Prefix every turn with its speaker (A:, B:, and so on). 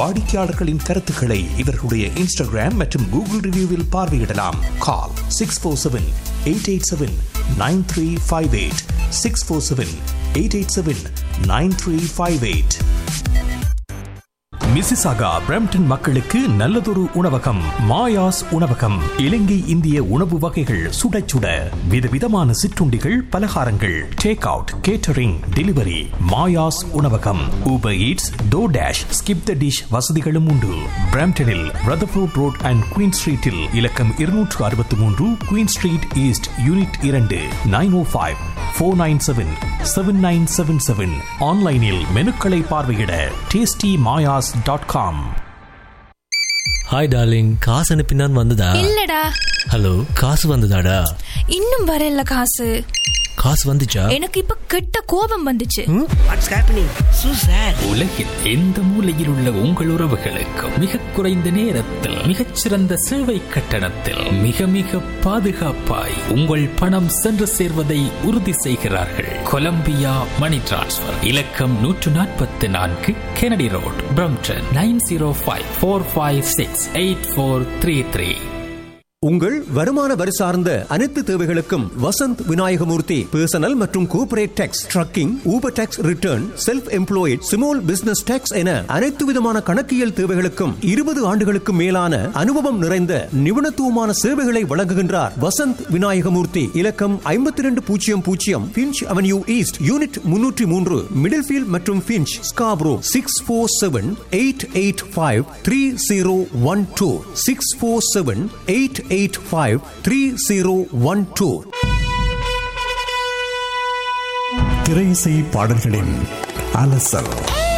A: வாடிக்கையாளர்களின் கருத்துக்களை இவர்களுடைய இன்ஸ்டாகிராம் மற்றும் கூகுள் ரிவ்யூவில் பார்வையிடலாம் call six four seven eight eight seven nine three five eight six four seven eight eight seven nine three five eight Mississauga Brampton மக்களுக்கு நல்லதொரு உணவகம் மாயாஸ் உணவகம் இலங்கை இந்திய உணவு வகைகள் சுட சுட விதவிதமான சிற்றுண்டிகள் பலகாரங்கள் take out catering delivery Maya's உணவகம் Uber Eats DoorDash Skip the dish வசதிகளும் உண்டு பிரம்டனில் ரதர்ஃபோர்ட் ரோட் அண்ட் குயின் ஸ்ட்ரீட்டில் இலக்கம் இருநூற்று அறுபத்தி மூன்று குயின் ஸ்ட்ரீட் ஈஸ்ட் யூனிட் இரண்டு nine O five four nine seven seven nine seven seven ஆன்லைனில் மெனுக்களை பார்வையிட tasty Maya's dot com
B: hi darling காசு அனுப்பினான் வந்ததா
C: இல்லடா
B: ஹலோ காசு வந்ததாடா
C: இன்னும் வரல காசு
B: காசு வந்துச்சா
C: எனக்கு இப்ப கெட்ட கோபம் வந்துச்சு
D: வாட்ஸ் ஹேப்பனிங் சூ சார்
E: உலகில் எந்த மூலையில் உள்ள உங்கள் உறவுகளுக்கு மிக குறைந்த நேரத்தில் மிகச்சிறந்த சேவை கட்டணத்தில் மிக மிக பாதுகாப்பாய் உங்கள் பணம் சென்று சேர்வதை உறுதி செய்கிறார்கள் கொலம்பியா மணி டிரான்ஸ்ஃபர் இலக்கம் நூற்று நாற்பத்தி நான்கு Kennedy Road Brampton nine zero five four five six eight four three three
F: உங்கள் வருமான வரி சார்ந்த அனைத்து தேவைகளுக்கும் வசந்த் விநாயகமூர்த்தி பர்சனல் மற்றும் corporate tax trucking Uber tax return self employed small business tax என அனைத்து விதமான கணக்கியல் தேவைகளுக்கும் இருபது ஆண்டுகளுக்கு மேலான அனுபவம் நிறைந்த நிபுணத்துவமான சேவைகளை வழங்குகின்றார் வசந்த் விநாயகமூர்த்தி இலக்கம் ஐம்பத்தி ரெண்டு பூஜ்ஜியம் பூஜ்ஜியம் பிஞ்ச் அவென்யூ ஈஸ்ட் யூனிட் முன்னூற்றி மூன்று மிடில்ஃபீல்ட் மற்றும் Finch Scarborough six four seven eight eight five three zero one two six four seven eight eight five three zero one two
G: திரையிசை பாடல்களின் அலசல்